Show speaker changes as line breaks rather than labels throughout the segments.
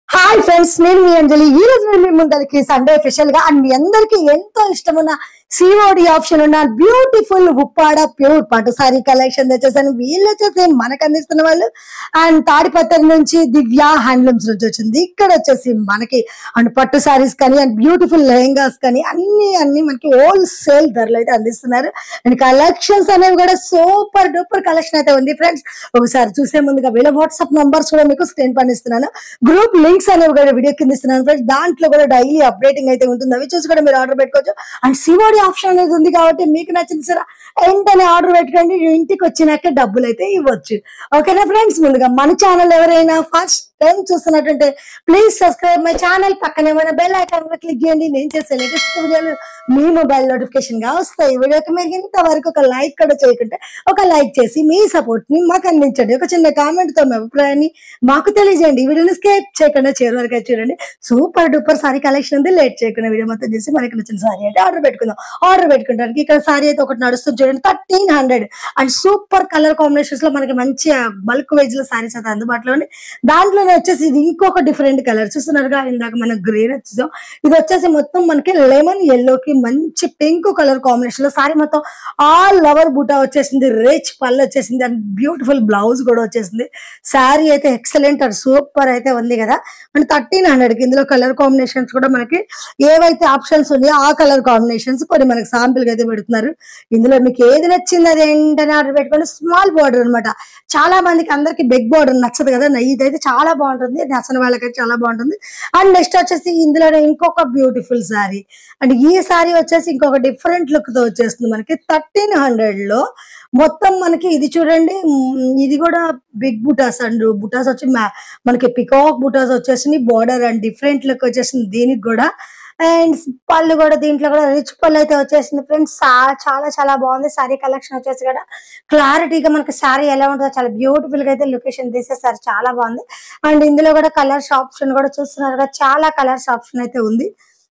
hi friends నేను మీ అంజలి ఈ రోజు నేను మీ ముందరికి సండే స్పెషల్ గా అండ్ మీ అందరికి ఎంతో ఇష్టమున్న సిఓడి ఆప్షన్ ఉన్న బ్యూటిఫుల్ ఉప్పాడ ప్యూర్ పట్టు సారీ కలెక్షన్ తెచ్చేసాను వీళ్ళు వచ్చేసి మనకు అందిస్తున్న వాళ్ళు అండ్ తాడిపత్రి నుంచి దివ్య హ్యాండ్లూమ్స్ నుంచి వచ్చింది ఇక్కడ వచ్చేసి మనకి అండ్ పట్టు సారీస్ కానీ అండ్ బ్యూటిఫుల్ లెహంగాస్ కానీ అన్ని అన్ని మనకి హోల్సేల్ ధరలు అయితే అందిస్తున్నారు అండ్ కలెక్షన్స్ అనేవి కూడా సూపర్ డూపర్ కలెక్షన్ అయితే ఉంది ఫ్రెండ్స్ ఒకసారి చూసే ముందుగా వీళ్ళ వాట్సాప్ నంబర్స్ కూడా మీకు స్క్రీన్ పైన ఇస్తున్నాను గ్రూప్ లింక్స్ అనేవి కూడా వీడియో కింద ఇస్తున్నాను ఫ్రెండ్స్ దాంట్లో కూడా డైలీ అప్డేటింగ్ అయితే ఉంటుంది అవి చూసి కూడా మీరు ఆర్డర్ పెట్టుకోవచ్చు అండ్ సిఓడి ఆప్షన్ అనేది ఉంది కాబట్టి మీకు నచ్చింది సరే వెంటనే ఆర్డర్ పెట్టుకోండి ఇంటికి వచ్చినాక డబ్బులు అయితే ఇవ్వచ్చు ఓకేనా ఫ్రెండ్స్ ముందుగా మన ఛానల్ ఎవరైనా ఫస్ట్ టైం చూస్తున్నట్టుంటే ప్లీజ్ సబ్స్క్రైబ్ మై ఛానల్ పక్కనే మన బెల్ ఐకాన్ కూడా క్లిక్ చేయండి నేను చేసే లేటెస్ట్ వీడియోలు మీ మొబైల్ నోటిఫికేషన్ గా వస్తాయి వీడియోకి మీరు ఇంతవరకు ఒక లైక్ కూడా చేయకుంటే ఒక లైక్ చేసి మీ సపోర్ట్ ని మాకు అందించండి ఒక చిన్న కామెంట్ తో మీ అభిప్రాయాన్ని మాకు తెలియజేయండి ఈ వీడియోని స్కేప్ చేయకుండా చివరి వరకు అయితే చూడండి సూపర్ డూపర్ సారీ కలెక్షన్ ఉంది లేట్ చేయకుండా వీడియో మొత్తం చేసి మనకి నచ్చిన సారీ అయితే ఆర్డర్ పెట్టుకుందాం ఆర్డర్ పెట్టుకోవడానికి ఇక్కడ సారీ అయితే ఒకటి నడుస్తుంది చూడండి thirteen hundred and super colour combinations లో మనకి మంచి బల్క్ వేజ్ లో సారీస్ అయితే అందుబాటులో ఉన్నాయి దాంట్లోనే వచ్చేసి ఇది ఇంకొక డిఫరెంట్ కలర్ చూస్తున్నారుగా ఇందాక మనం గ్రీన్ వచ్చేసాం ఇది వచ్చేసి మొత్తం మనకి లెమన్ ఎల్లో కి మంచి పింక్ కలర్ కాంబినేషన్ లో సారీ మొత్తం ఆల్ లవర్ బూటా వచ్చేసింది రిచ్ పళ్ళు వచ్చేసింది అండ్ బ్యూటిఫుల్ బ్లౌజ్ కూడా వచ్చేసింది శారీ అయితే ఎక్సలెంట్ అండ్ సూపర్ అయితే ఉంది కదా అండ్ థర్టీన్ హండ్రెడ్ కి ఇందులో కలర్ కాంబినేషన్స్ కూడా మనకి ఏవైతే ఆప్షన్స్ ఉన్నాయో ఆ కలర్ కాంబినేషన్స్ కొన్ని మనకి శాంపిల్ గా అయితే పెడుతున్నారు ఇందులో మీకు ఏది నచ్చింది అది ఏంటని ఆర్డర్ పెట్టుకొని స్మాల్ బార్డర్ అన్నమాట చాలా మందికి అందరికి బిగ్ బార్డర్ నచ్చదు కదా ఇదైతే చాలా బాగుంటుంది నచ్చని వాళ్ళకైతే చాలా బాగుంటుంది అండ్ నెక్స్ట్ వచ్చేసి ఇందులోనే ఇంకొక బ్యూటిఫుల్ శారీ అండ్ ఈ శారీ వచ్చేసి ఇంకొక డిఫరెంట్ లుక్ తో వచ్చేస్తుంది మనకి థర్టీన్ హండ్రెడ్ లో మొత్తం మనకి ఇది చూడండి మ్, ఇది కూడా బిగ్ బుటాస్ అండ్ బుటాస్ వచ్చి మా- మనకి పికాక్ బుటాస్ వచ్చేసింది బార్డర్ అండ్ డిఫరెంట్ లుక్ వచ్చేసింది దీనికి కూడా అండ్ పళ్ళు కూడా దీంట్లో కూడా రిచ్ పళ్ళు అయితే వచ్చేసింది ఫ్రెండ్స్ చాలా చాలా బాగుంది సారీ కలెక్షన్ వచ్చేసి కూడా క్లారిటీగా మనకి సారీ ఎలా ఉంటుందో చాలా బ్యూటిఫుల్ గా అయితే లొకేషన్ తీసేస్తారు చాలా బాగుంది అండ్ ఇందులో కూడా కలర్స్ ఆప్షన్ కూడా చూస్తున్నారు కదా చాలా కలర్స్ ఆప్షన్ అయితే ఉంది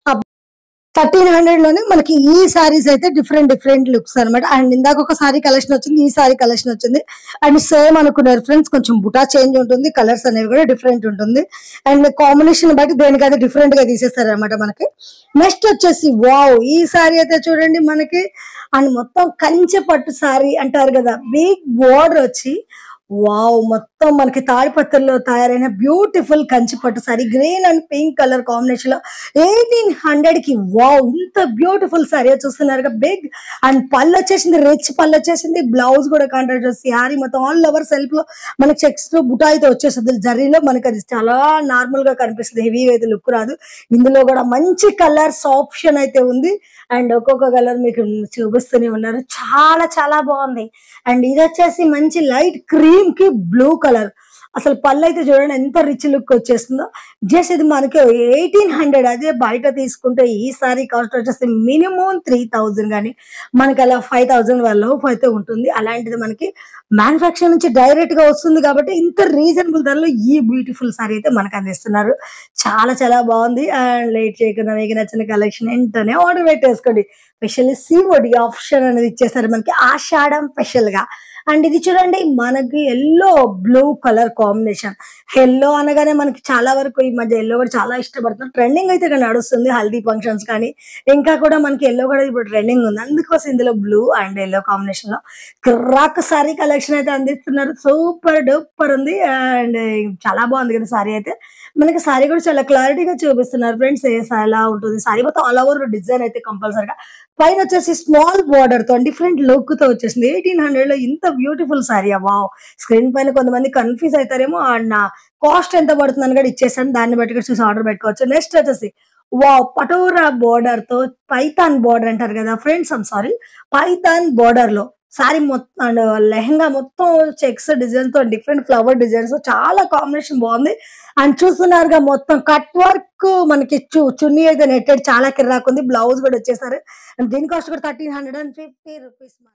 థర్టీన్ హండ్రెడ్ లోనే మనకి ఈ సారీస్ అయితే డిఫరెంట్ డిఫరెంట్ లుక్స్ అన్నమాట అండ్ ఇందాక ఒక సారీ కలెక్షన్ వచ్చింది ఈ సారీ కలెక్షన్ వచ్చింది అండ్ సేమ్ అనుకున్నారు ఫ్రెండ్స్ కొంచెం బుటా చేంజ్ ఉంటుంది కలర్స్ అనేవి కూడా డిఫరెంట్ ఉంటుంది అండ్ కాంబినేషన్ బట్టి దేనికైతే డిఫరెంట్ గా తీసేస్తారు అనమాట మనకి నెక్స్ట్ వచ్చేసి వావ్ ఈ సారీ అయితే చూడండి మనకి అండ్ మొత్తం కంచె పట్టు సారీ అంటారు కదా బిగ్ బోర్డర్ వచ్చి వావ్ మొత్తం మనకి తాడిపత్రిలో తయారైన బ్యూటిఫుల్ కంచి పట్టు sari green and pink colour combination లో ఎయిటీన్ హండ్రెడ్ కి వావ్ ఇంత బ్యూటిఫుల్ సారీ చూస్తున్నారు బిగ్ అండ్ పళ్ళు వచ్చేసింది రిచ్ పళ్ళు వచ్చేసింది బ్లౌజ్ కూడా కాంట్రాక్ట్ వచ్చి సారీ మొత్తం ఆల్ ఓవర్ సెల్ఫ్ లో మనకి చెక్స్ లో బుటా అయితే వచ్చేస్తుంది జరీలో మనకి అది చాలా నార్మల్ గా కనిపిస్తుంది హెవీగా అయితే లుక్ రాదు ఇందులో కూడా మంచి కలర్స్ ఆప్షన్ అయితే ఉంది అండ్ ఒక్కొక్క కలర్ మీకు చూపిస్తూనే ఉన్నారు చాలా చాలా బాగుంది అండ్ ఇది వచ్చేసి మంచి లైట్ క్రీమ్ కి బ్లూ కలర్ అసలు పళ్ళు అయితే చూడండి ఎంత రిచ్ లుక్ వచ్చేస్తుందో జస్ట్ ఇది మనకి ఎయిటీన్ హండ్రెడ్ అదే బయట తీసుకుంటే ఈ సారీ కాస్ట్ వచ్చేసి మినిమం త్రీ థౌజండ్ కానీ మనకి అలా ఫైవ్ థౌజండ్ లోపు అయితే ఉంటుంది అలాంటిది మనకి మ్యానుఫాక్చర్ నుంచి డైరెక్ట్ గా వస్తుంది కాబట్టి ఇంత రీజనబుల్ ధరలో ఈ బ్యూటిఫుల్ సారీ అయితే మనకు అందిస్తున్నారు చాలా చాలా బాగుంది అండ్ లేట్ చేయకుండా మీకు నచ్చిన కలెక్షన్ వెంటనే ఆర్డర్ పెట్టేసుకోండి స్పెషల్లీ సీఓడి ఆప్షన్ అనేది ఇచ్చేసారు మనకి ఆషాఢం స్పెషల్ గా అండ్ ఇది చూడండి మనకి yellow blue colour combination yellow అనగానే మనకి చాలా వరకు ఈ మధ్య ఎల్లో కూడా చాలా ఇష్టపడుతున్నారు ట్రెండింగ్ అయితే ఇక్కడ నడుస్తుంది హల్దీ ఫంక్షన్స్ కానీ ఇంకా కూడా మనకి ఎల్లో కూడా ఇప్పుడు ట్రెండింగ్ ఉంది అందుకోసం ఇందులో బ్లూ అండ్ ఎల్లో కాంబినేషన్ లో క్రాక్ సారీ కలెక్షన్ అయితే అందిస్తున్నారు సూపర్ డూపర్ ఉంది అండ్ చాలా బాగుంది కదా సారీ అయితే మనకి సారీ కూడా చాలా క్లారిటీగా చూపిస్తున్నారు ఫ్రెండ్స్ ఏ ఎలా ఉంటుంది సారీ మొత్తం ఆల్ ఓవర్ డిజైన్ అయితే కంపల్సరీగా పైన వచ్చేసి స్మాల్ బార్డర్ తో డిఫరెంట్ లుక్ తో వచ్చేసింది ఎయిటీన్ హండ్రెడ్ లో ఇంత బ్యూటిఫుల్ సారీ వావ్ స్క్రీన్ పైన కొంతమంది కన్ఫ్యూజ్ అవుతారేమో అండ్ నా కాస్ట్ ఎంత పడుతుంది అని కూడా ఇచ్చేసాను దాన్ని బట్టి కూడా చూసి ఆర్డర్ పెట్టుకోవచ్చు నెక్స్ట్ వచ్చేసి వావ్ పటోరా బోర్డర్ తో పైథాన్ బోర్డర్ అంటారు కదా friends I'm sorry python border లో సారీ మొత్తం అండ్ లెహంగా మొత్తం చెక్స్ డిజైన్స్ తో డిఫరెంట్ ఫ్లవర్ డిజైన్స్ చాలా కాంబినేషన్ బాగుంది అండ్ చూస్తున్నారుగా మొత్తం కట్ వర్క్ మనకి చు చున్నీ అయితే నెట్టెడ్ చాలా కిర్రాకుంది బ్లౌజ్ కూడా వచ్చేసారు అండ్ దీని కాస్ట్ కూడా thirteen hundred and fifty rupees